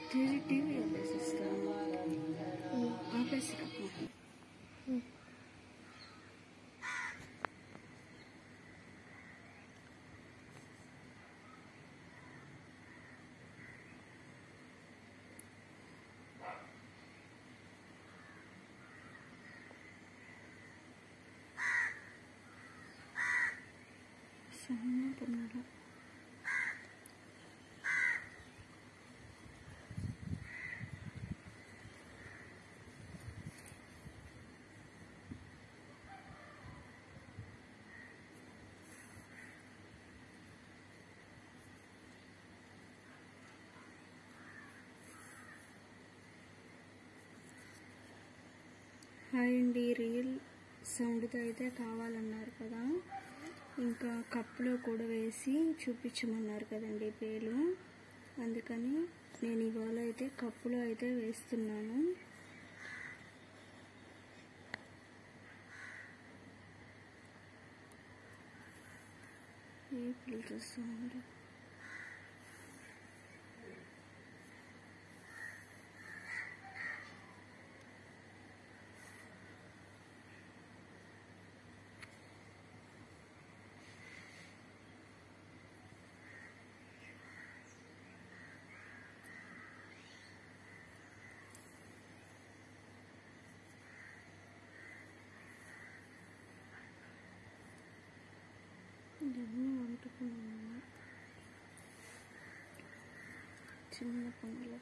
TV TV ఆపేసిస్తాను ఆపేసిరా సన్న పొన్నలు hi అండి real సౌండ్తో అయితే కావాలన్నారు కదా ఇంకా కప్పులో కూడా వేసి చూపించమన్నారు కదండి పేలు అందుకని నేను ఇవాళ అయితే కప్పులో అయితే వేస్తున్నాను ఏ పిల్లలు సౌండ్ ఇవన్నీ వండుకున్నాను చిన్న పనులు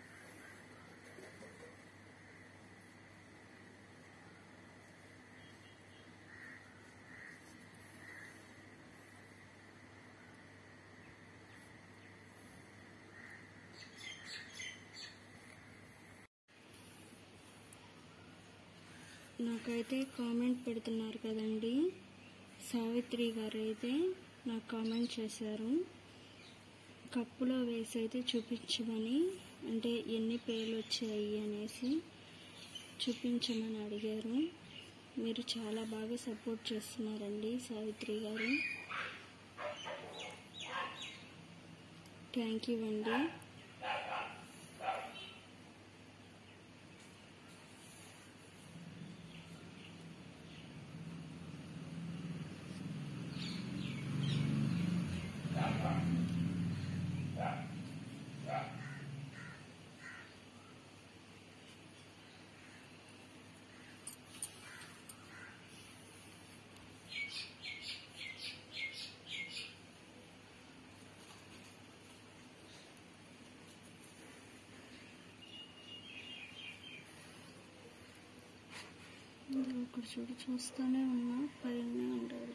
నాకైతే కామెంట్ పెడుతున్నారు కదండి సావిత్రి గారు అయితే నాకు కామెంట్ చేశారు కప్పులో వేసి అయితే చూపించమని అంటే ఎన్ని పేర్లు వచ్చాయి అనేసి చూపించమని అడిగారు మీరు చాలా బాగా సపోర్ట్ చేస్తున్నారండి సావిత్రి గారు థ్యాంక్ యూ అండి ఇక్కడ చూడు చూస్తూనే ఉన్నా పైన ఉండదు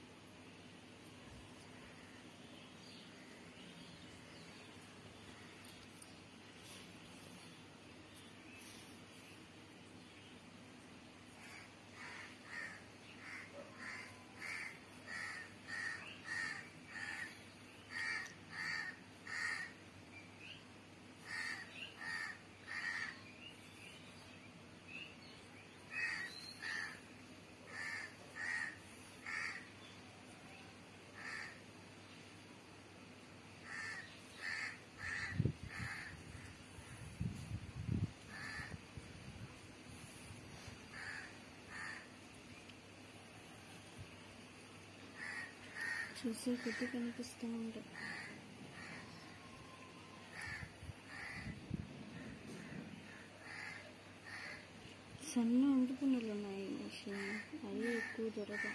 చూసే కొద్ది కనిపిస్తూ ఉంటాయి సన్న వండుకున్నలు ఉన్నాయి మిషన్ అవి ఎక్కువ దొరకదు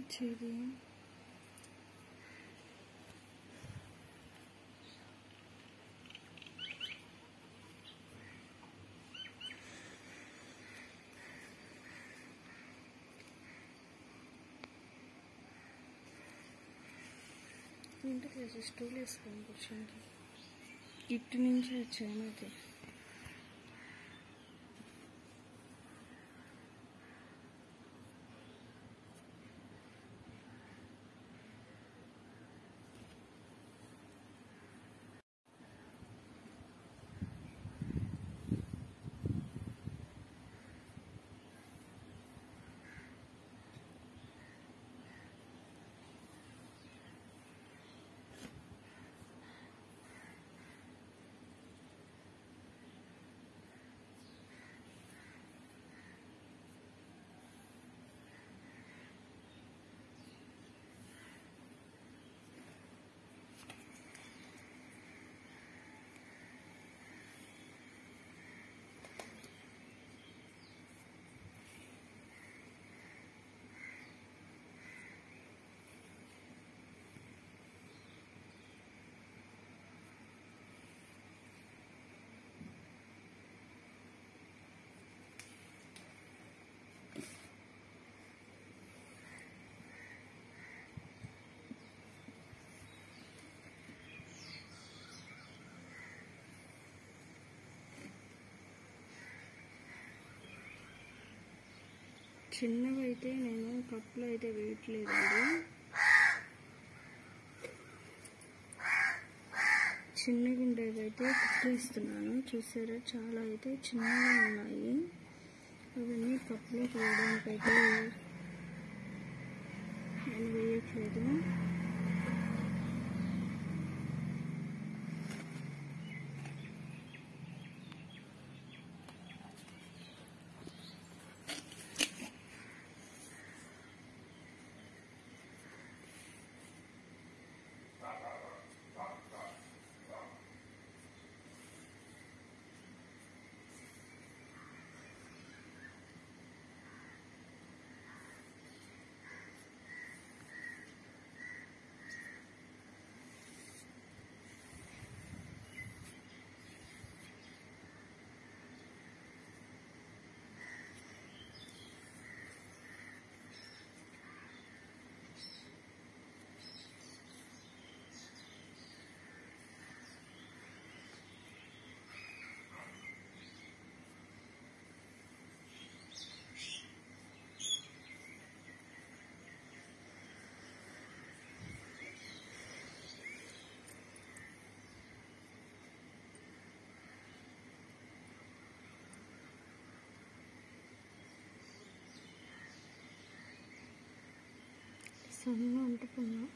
వచ్చేది ఇంటికి వచ్చి స్టూల్ వేసుకొని కూర్చోండి ఇటు నుంచి వచ్చాను అది చిన్నవి అయితే నేను కప్పులో అయితే వేయట్లేదండి చిన్నగా ఉండేవి అయితే కుట్టిస్తున్నాను చూసారా చాలా అయితే చిన్నగా ఉన్నాయి అవన్నీ కప్పులో వేయడానికి అయితే నేను వేయట్లేదు సన్న అంటుకున్నా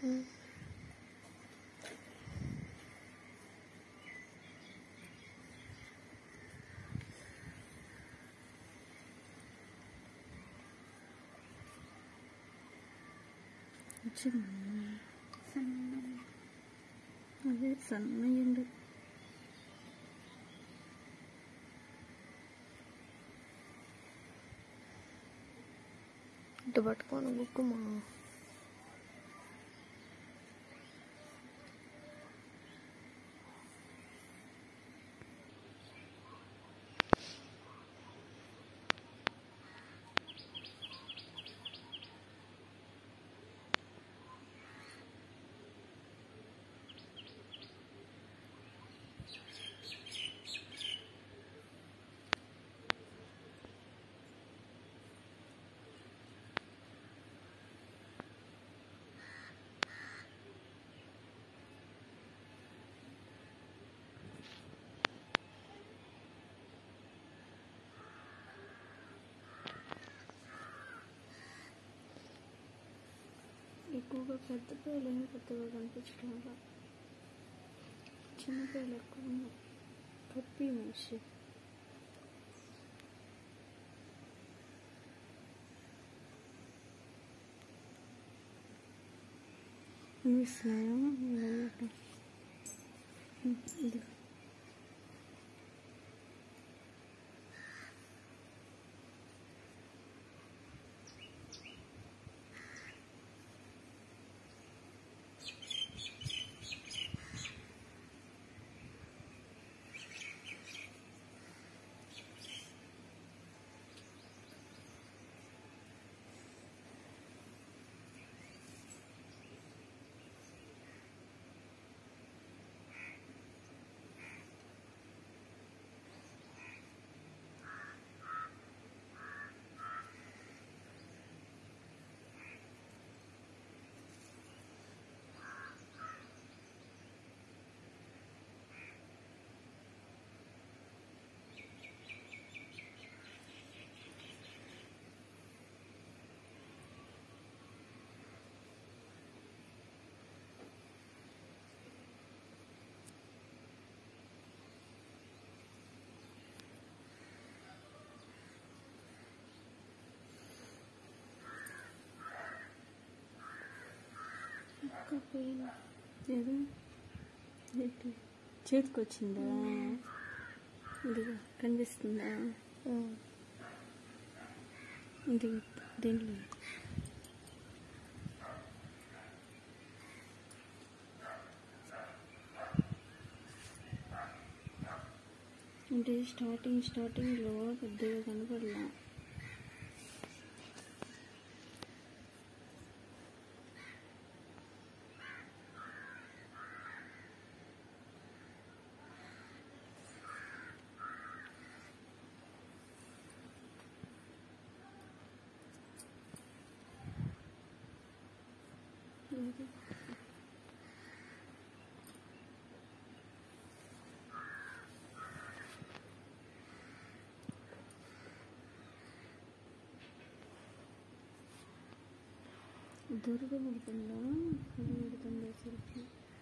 అదే సన్నయ్యండి ఇటు పట్టుకొని బుక్కుమా ఎక్కువగా పెద్ద పేలు ఏమి పెద్దగా కనిపించడం వల్ల చిన్న పేలు ఎక్కువ ఉన్నాయి కప్పి మనిషి ఇస్తున్నాయా ఇవన్నీ ఇది ఇంకా పెయిన్ ఏదో ఏంటి చేతికి వచ్చిందా ఇదిగో కనిపిస్తుందా ఇది దీంట్లో అంటే స్టార్టింగ్ స్టార్టింగ్లో పెద్దగా కనపడలా ఇది దురద పడుతుందా అది పడుతుందా అసలుకి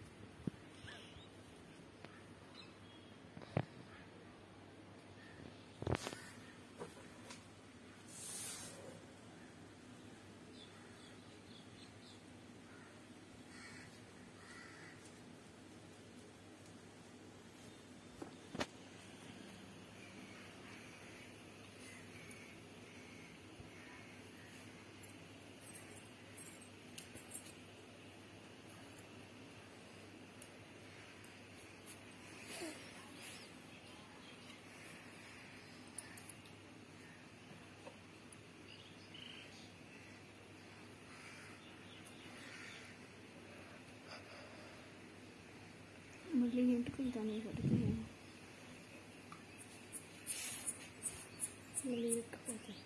మళ్ళీ ఎంటుకలు దాన్ని పడితే మళ్ళీ ఎక్కిపోతాయి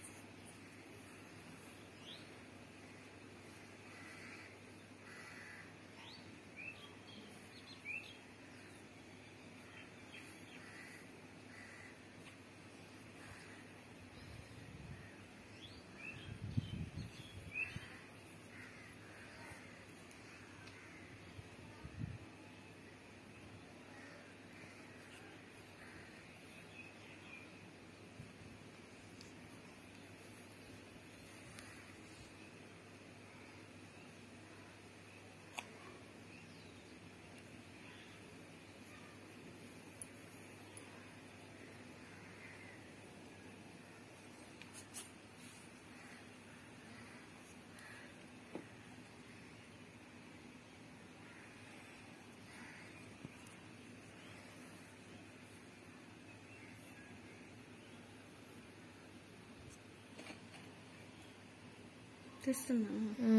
తెస్తున్నా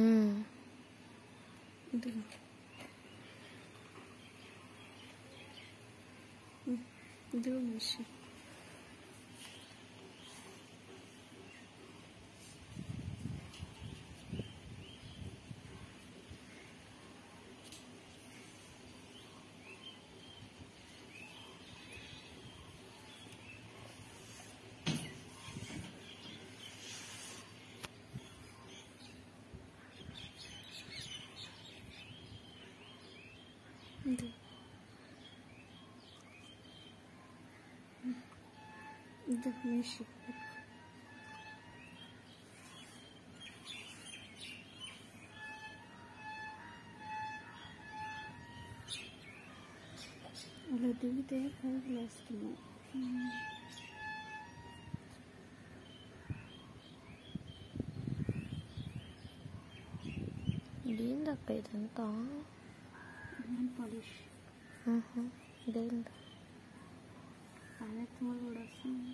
ఇదిగో ఉమ్, ఇదిగో మనిషి ఇది ఇది మనిషి అలా దిగితే పైకి లేస్తున్నాయి ఇదేందక్క ఇదంతా పాలిష్ ఆహా, ఇదేంది పాలెత్తుమ కూడా వస్తుంది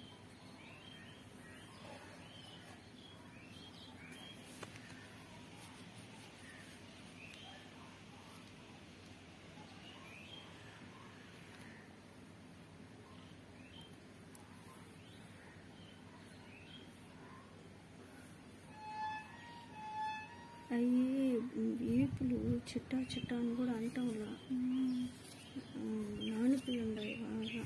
అవి ఈపులు చిట్టా చిట్టా అని కూడా అంటాంలా నానిపోయి ఉన్నాయి బాగా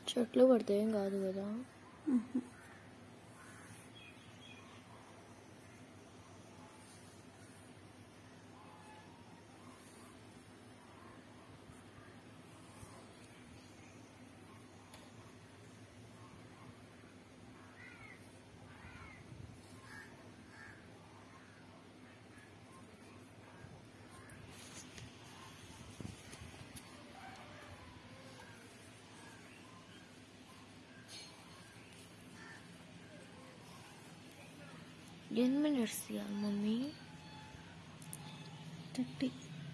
చెట్లు పడితే ఏం కాదు కదా ఎన్ని మినిట్స్ తీయాలి మమ్మీ థర్టీ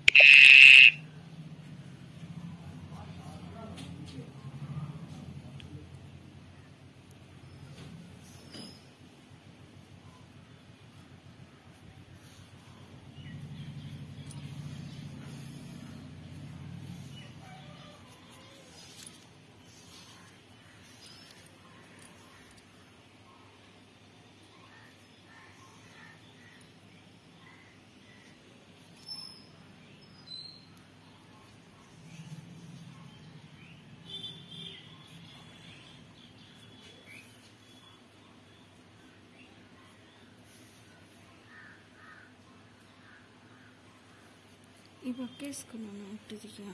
ఈ పక్క వేసుకున్నాను ఇటుదిగా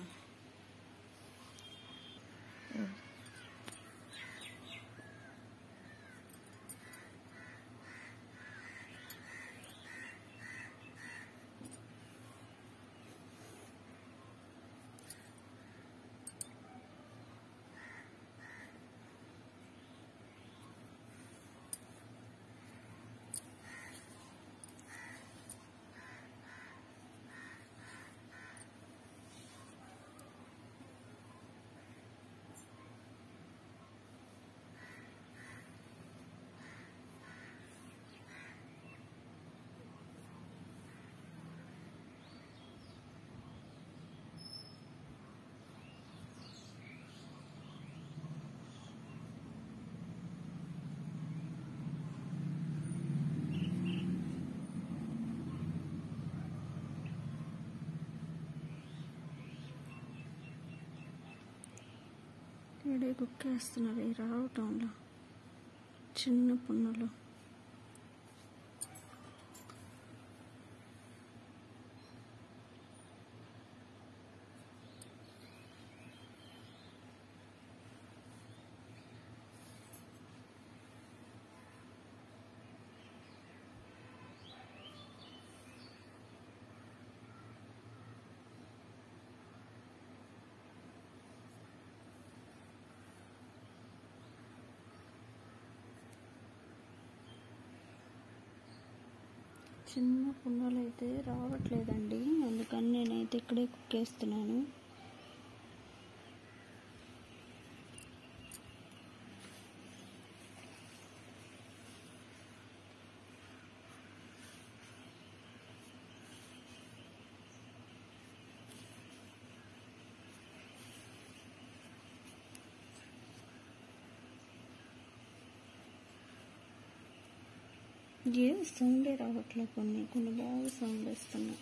ఈడే కుక్క వేస్తున్నారు ఈ రావటంలో చిన్న పున్నలు చిన్న పున్నలు అయితే రావట్లేదండి అందుకని నేనైతే ఇక్కడే కుక్కేస్తున్నాను ఏ సౌండే రావట్లేదు కొన్ని కొన్ని బాగా సౌండ్ వస్తున్నాయి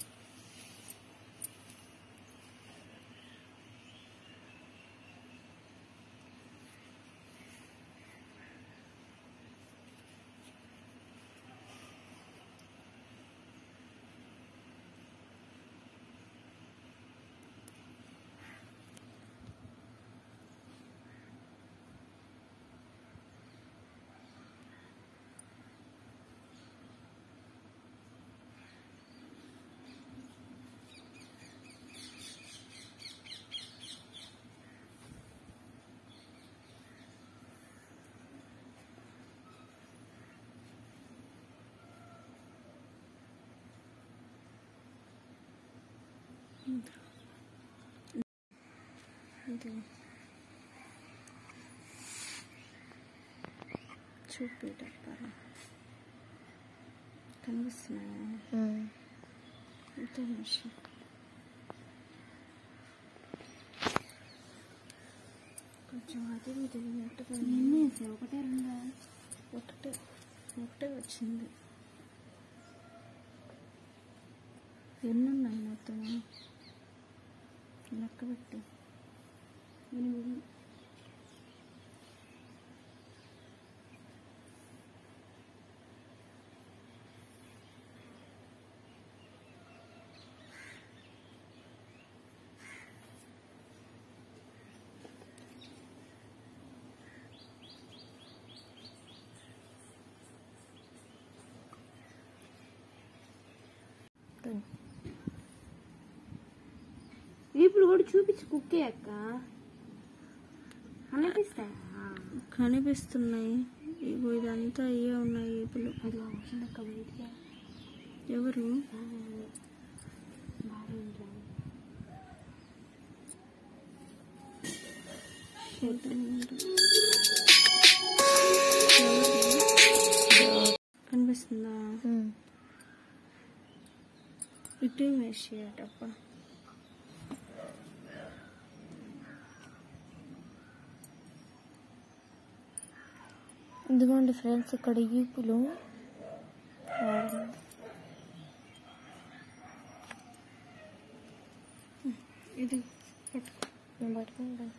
ఇది చూపేటప్పారా కనిపిస్తున్నాయా ఇంత నిమిషం కొంచెం అది ఇది ఉన్నట్టుగా ఎన్ని ఒకటే రెండా ఒకటే ఒకటే వచ్చింది ఎన్ని ఉన్నాయి మొత్తం లెక్క పెట్టు ఎనిమిది ఈపులు కూడా చూపించి కుక్కే అక్క అనిపిస్తాయా కనిపిస్తున్నాయి ఇగో ఇదంతా అయ్యే ఉన్నాయి ఈపులు అది వచ్చింది అక్క బయటికి ఎవరు బాగా ఇంట్లో కనిపిస్తుందా ఇటు వేసేయటప్ప ఇదిగోండి ఫ్రెండ్స్ ఇక్కడ ఈపులు ఇది పట్టుకో నేను పట్టుకుంటాను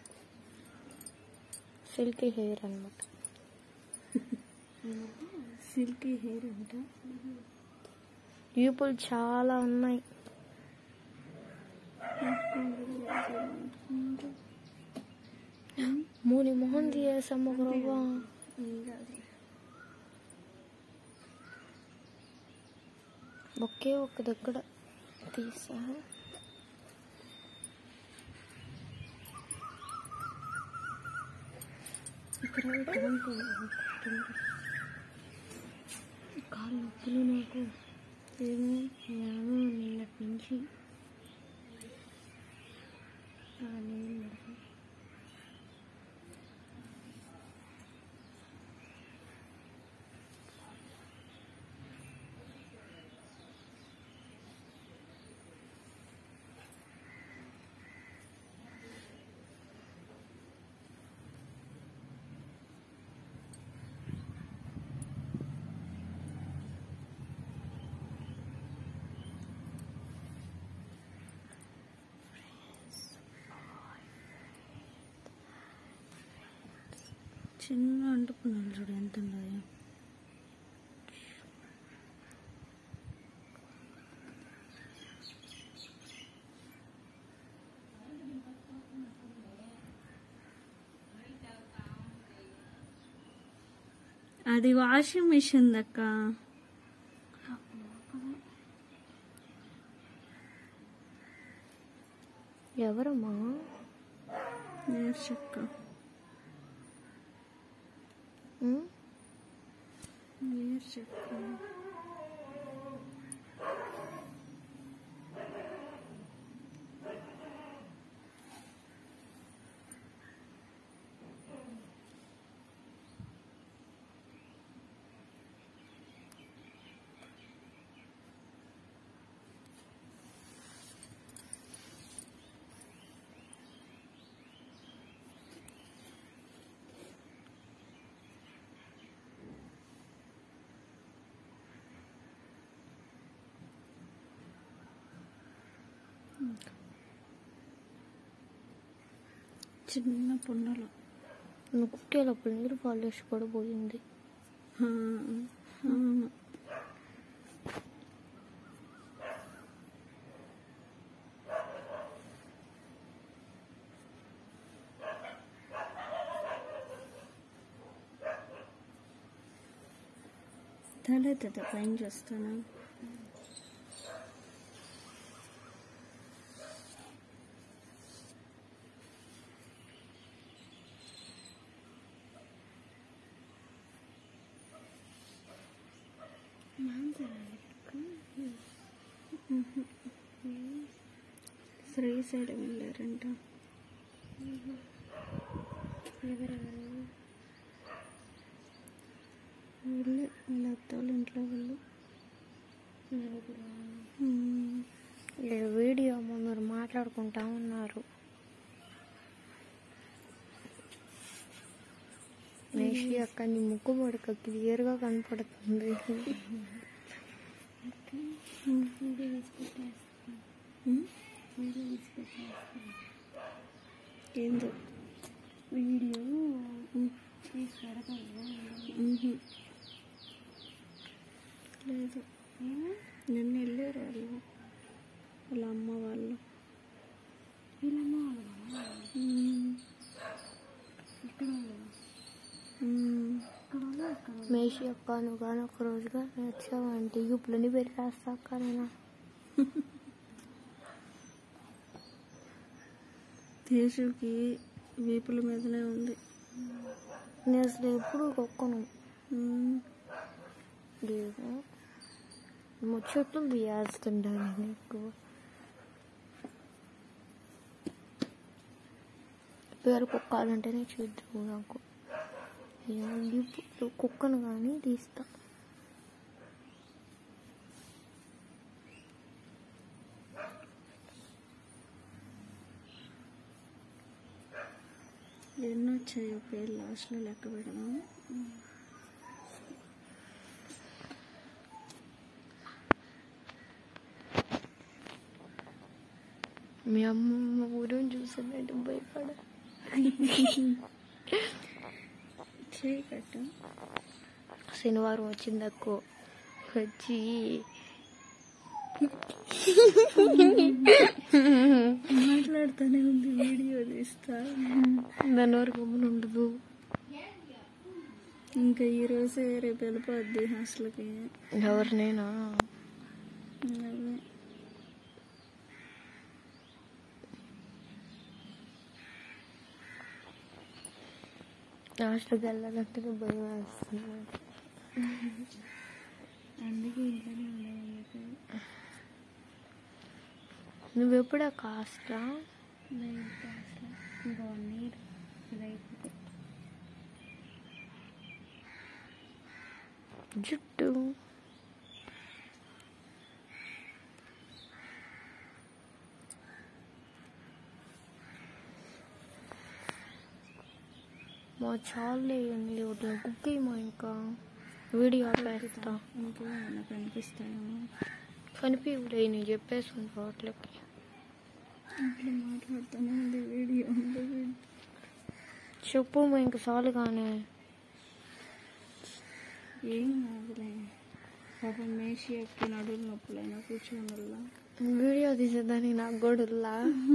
సిల్కీ హెయిర్ అనమాట సిల్కీ హెయిర్ అంట ఈపులు చాలా ఉన్నాయి మూని మొహం తీయేసాం ఒక రవ్వ ఒకే ఒక దగ్గర తీసా ఇక్కడ టొంకు కాళ్ళు నొప్పులు నాకు ఏమి ఏమో నిన్నటి నుంచి ఆ, నేను నడక. చిన్న అంటుకున్నాను చూడు ఎంత ఉన్నాయో అది వాషింగ్ మిషన్ దక్క ఎవరమ్మా నేర్చక్క ఉమ్? నేర్చక్క చిన్న పుండలు నువ్వు కుక్కేటప్పుడు నీరు పాలిష్ కూడా పోయింది ఆ, అవును తలెత్తుతా పైన చేస్తాను శ్రీశైలం వెళ్ళారంట వీళ్ళే వాళ్ళ అత్తోళ్ళ ఇంట్లో వాళ్ళు ఉమ్. ఈ వీడియో మీరు మాట్లాడుకుంటా ఉన్నారు మేషి అక్క నీ ముక్కు మడక క్లియర్గా కనపడుతుంది ఉమ్. ఏందో వీడియో ఉమ్. తీసి పెడతాను ఉహు. లేదు నిన్న వెళ్ళారు వాళ్ళు వాళ్ళ అమ్మ వాళ్ళు వీళ్ళమ్మ వాళ్ళు ఉమ్. ఇక్కడ వాళ్ళు ఉమ్. ఇక్కడ వాళ్ళు ఇక్కడ వాళ్ళు. మేషి అక్క నువ్వు కానీ ఒక రోజుగా వచ్చావంటే ఇప్పులని పెరిగేస్తా అక్క నేను తేజుకి వీపుల మీదనే ఉంది నేను అసలు ఎప్పుడు కొక్కను ఉమ్, లేదు ముచ్చట్లు తీయాల్స్తుంటాను నేను ఎక్కువ పేరు కుక్కాలంటేనే చూద్దాం నాకు నేను ఇప్పుడు కుక్కను కానీ తీస్తా ఎన్ని వచ్చాయో పేరు లాస్ట్లో లెక్క పెడదాం మీ అమ్మ ఊరిని చూసినట్టు భయపడ చేయి కట్టు శనివారం వచ్చింది అక్కో వచ్చి మాట్లాడుతూనే ఉంది వీడియో తీస్తా దాని వరకు గమ్మున ఉండదు ఇంకా ఈ రోజే రేపు వెళ్ళిపోద్ది హాస్టల్కి ఎవరు నేనా అదే హాస్టల్కి వెళ్ళాలంటే భయం వేస్తుంది అందుకే ఇంట్లోనే ఉండేది చెప్పి నువ్వెప్పుడు ఆ కాస్టా లేదు అసలు ఇంకా వన్ ఇయర్ ఇది అయిపోతే జుట్టు మా చాలే అండి ఒకటి కుక్ మా ఇంకా వీడియో ఆపేస్తా ఇంకా ఏమైనా కనిపిస్తాయేమో కనిపించలే నేను చెప్పేసి వాటికి అట్లా మాట్లాడుతూనే ఉంది వీడియో ఉంది చెప్పు మా ఇంక చాలు కానీ ఏం కాదులే పాపం మేషి ఎక్కి నడులు నొప్పులైనా కూర్చొని వల్ల వీడియో తీసేదానికి నాకు కూడా ఉల్లా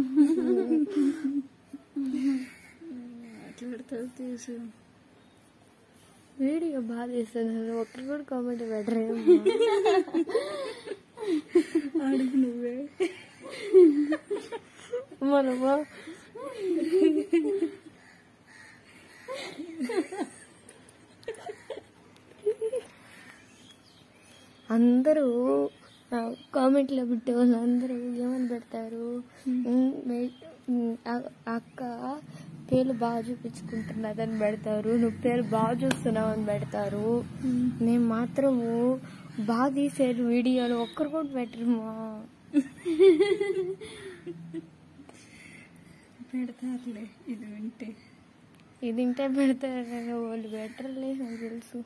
అట్లా పెడతారు తీసు వీడియో బాగా తీస్తుంది ఒక్కరు కూడా కామెంట్ పెట్టరేమో అడుగు నువ్వే మనమా అందరూ కామెంట్లో పెట్టే వాళ్ళు అందరూ ఏమని పెడతారు ఉమ్, మే- ఉమ్, ఆ- అక్క పేర్లు బాగా చూపించుకుంటున్నదని పెడతారు నువ్వు పేరు బాగా చూస్తున్నావు అని పెడతారు నేను మాత్రము బాగా తీసారు వీడియోలు ఒక్కరు కూడా పెట్టరుమా పెడతారులే ఇది వింటే ఇది ఇంటే పెడతారు వాళ్ళు బెటర్లే నాకు తెలుసు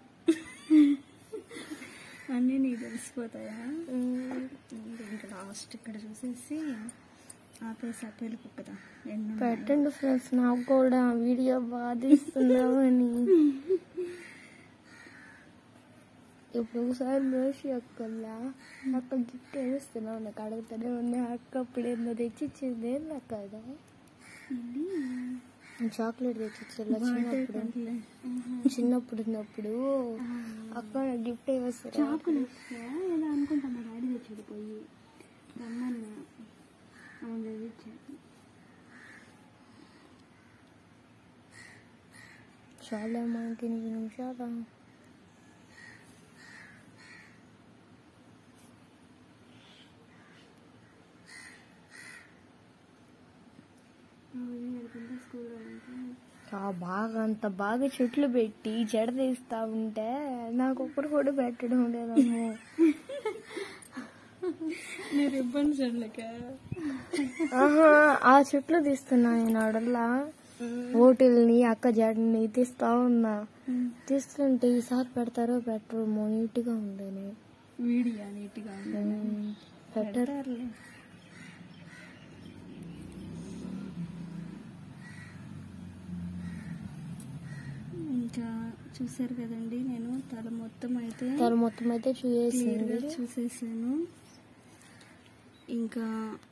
అన్నీ నీకు తెలిసిపోతాయా ఇంకా లాస్ట్ ఇక్కడ చూసేసి ఆపేసి అప్పేలు కుక్కదా ఎన్నో పెట్టండి ఫ్రెండ్స్ నాకు కూడా వీడియో బాధిస్తున్నామని ఇప్పుడు ఒకసారి మనిషి అక్కల్లా అక్క గిఫ్ట్ ఏమిస్తున్నావు నాకు అడుగుతూనే ఉంది అక్క అప్పుడు ఏందో తెచ్చిచ్చింది ఏంది అక్క అది చాక్లెట్ తెచ్చిచ్చేలా చిన్నప్పుడు పంటలే చిన్నప్పుడు ఉన్నప్పుడు అక్క నాకు గిఫ్ట్ ఏమిస్తారు చాకులు ఏదో అనుకుంటా మా డాడీ తెచ్చాడు పోయి రమ్మన్నా అవును చదివించాడు చాలా మనకి ఎనిమిది నిమిషాలు స్కూల్లో ఉంటే ఆ బాగా అంత బాగా చెట్లు పెట్టి జడ తీస్తా ఉంటే నాకు ఒక్కరు కూడా పెట్టడం లేదమ్మో నీ రిబ్బన్ చెట్లక ఆహా ఆ చెట్లు తీస్తున్నా నేను అడల్లా ఓటిల్ని అక్క జడని తీస్తా ఉన్నా తీస్తుంటే ఈసారి పెడతారో పెట్టరు నీట్గా ఉందని వీడియో నీట్గా ఉంది ఉమ్, పెట్టరు పెట్టారులే ఇంకా చూసారు కదండి నేను తల మొత్తం అయితే తల మొత్తం అయితే క్లియర్గా చూసేసింది చూసేసాను ఇంకా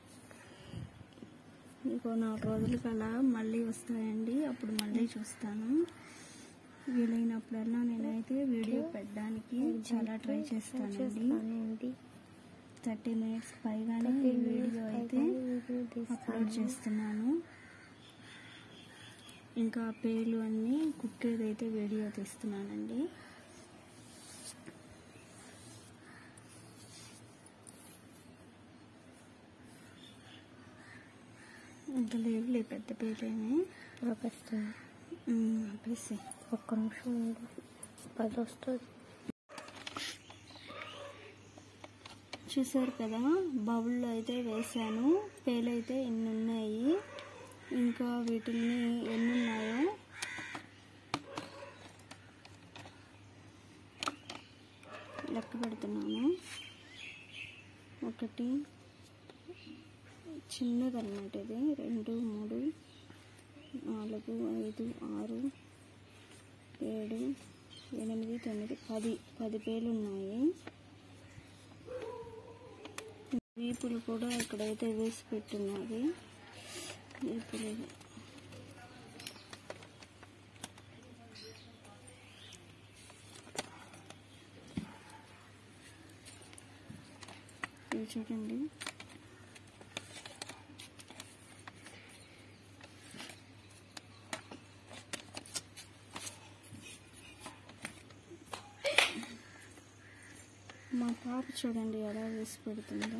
ఇంకో నాలుగు రోజుల కల్లా మళ్ళీ వస్తాయండి అప్పుడు మళ్ళీ చూస్తాను వీలైనప్పుడల్లా నేనైతే వీడియో పెట్టడానికి చాలా ట్రై చేస్తానండి చేస్తానండి థర్టీ మినిట్స్ పైగానే ఈ వీడియో అయితే అప్లోడ్ చేస్తున్నాను ఇంకా పేర్లు అన్నీ కుక్కేదైతే వీడియో తీస్తున్నానండి ఇంకా లేవులే పెద్ద పేర్లేమి ఆపేస్తుంది ఆపేసి ఒక్క నిమిషం ఉండు పది వస్తుంది చూసారు కదా బౌల్లో అయితే వేసాను పేలైతే ఎన్ని ఉన్నాయి ఇంకా వీటిని ఎన్ని ఉన్నాయో లెక్క పెడుతున్నాను ఒకటి చిన్నదన్నమాట ఇది రెండు మూడు నాలుగు ఐదు ఆరు ఏడు ఎనిమిది తొమ్మిది పది పది పేలు ఉన్నాయి వీపులు కూడా ఇక్కడైతే వేసి పెట్టున్నది వీపులు ఇవి చూడండి మా పాప చూడండి ఎలా వేసి పెడుతుందో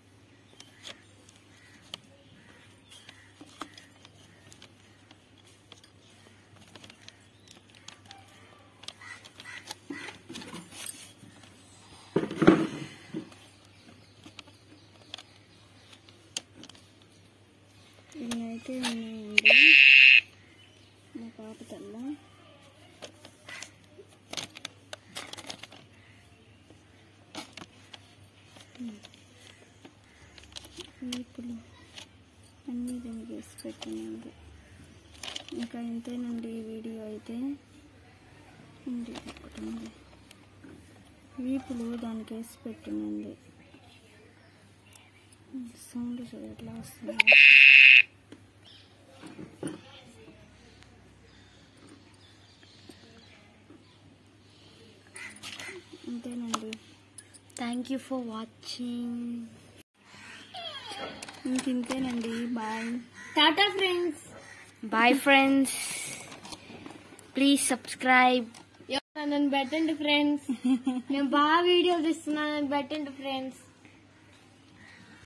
ఇవి అయితే ఉన్నాయండి మా పాప తల్ల వీపులు అన్నీ దీనికి వేసి పెట్టినండి ఇంకా ఇంతేనండి ఈ వీడియో అయితే ఉంది ఒకటి ఉంది వీపులు దానికి వేసి పెట్టినండి సౌండ్ చూడు ఎట్లా వస్తుంది అంతేనండి థ్యాంక్ యూ ఫర్ వాచింగ్ ఇంక ఇంతేనండి బాయ్ టాటా friends bye friends please subscribe నన్ను పెట్టండి ఫ్రెండ్స్ నేను బాగా వీడియోలు తీస్తున్నాను నన్ను పెట్టండి ఫ్రెండ్స్